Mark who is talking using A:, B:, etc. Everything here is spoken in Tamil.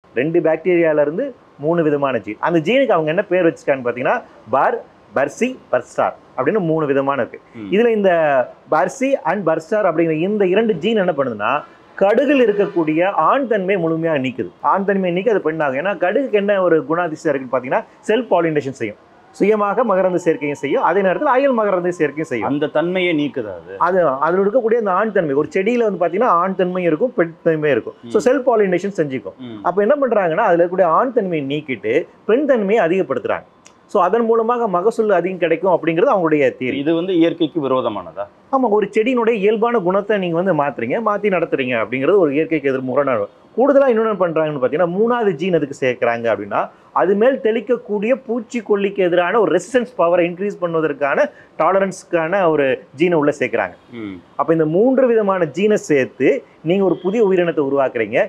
A: ரெண்டு பாக்டீரியால இருந்து மூணு விதமான ஜீன் அந்த ஜீனுக்கு அவங்க என்ன பேர் வச்சிருக்காங்க பார்த்தீங்கன்னா பார் பர்சி பர்ஸ்டார் அப்படின்னு மூணு விதமான இருக்கு
B: ம்.
A: இதுல இந்த பர்சி அண்ட் பர்ஸ்டார் அப்படிங்கிற இந்த இரண்டு ஜீன் என்ன பண்ணுதுன்னா கடுகில் இருக்கக்கூடிய ஆண் தன்மை முழுமையாக நீக்குது ஆண் தன்மையை நீக்கி அது பெண்ணாகும் ஏன்னா கடுகுக்கு என்ன ஒரு குணாதிசயம் இருக்குன்னு பார்த்தீங்கன்னா செல்ஃப் பாலினேஷன் செய்யும் சுயமாக மகரந்த சேர்க்கையும் செய்யும் அதே நேரத்தில் அயல் மகரந்த சேர்க்கையும் செய்யும்
B: அந்த தன்மையை நீக்குது அது
A: அது அதில் இருக்கக்கூடிய அந்த ஆண் தன்மை ஒரு செடியில வந்து பார்த்தீங்கன்னா ஆண் தன்மையும் இருக்கும் பெண் தன்மையும் இருக்கும் ஸோ
B: ம்.
A: செல்ஃப் பாலினேஷன் செஞ்சுக்கும்
B: ம்.
A: அப்போ என்ன பண்றாங்கன்னா அதில் இருக்கக்கூடிய ஆண் தன்மையை நீக்கிட்டு பெண் தன்மையை அதிகப்படுத்துறாங்க ஸோ அதன் மூலமாக மகசூல் அதிகம் கிடைக்கும் அப்படிங்கிறது அவங்களுடைய தியரி
B: இது வந்து இயற்கைக்கு விரோதமானதா
A: ஆமாம் ஒரு செடியினுடைய இயல்பான குணத்தை நீங்கள் வந்து மாத்துறீங்க மாற்றி நடத்துறீங்க அப்படிங்கிறது ஒரு இயற்கைக்கு எதிர்முரண கூடுதலாக இன்னொன்று பண்ணுறாங்கன்னு பார்த்தீங்கன்னா மூணாவது ஜீன் அதுக்கு சேர்க்குறாங்க அப்படின்னா அது மேல் தெளிக்கக்கூடிய பூச்சிக்கொல்லிக்கு எதிரான ஒரு ரெசிஸ்டன்ஸ் பவரை இன்க்ரீஸ் பண்ணுவதற்கான டாலரன்ஸ்க்கான ஒரு ஜீனை உள்ள சேர்க்குறாங்க
B: ம்.
A: அப்போ இந்த மூன்று விதமான ஜீனை சேர்த்து நீங்கள் ஒரு புதிய உயிரினத்தை உருவாக்குறீங்க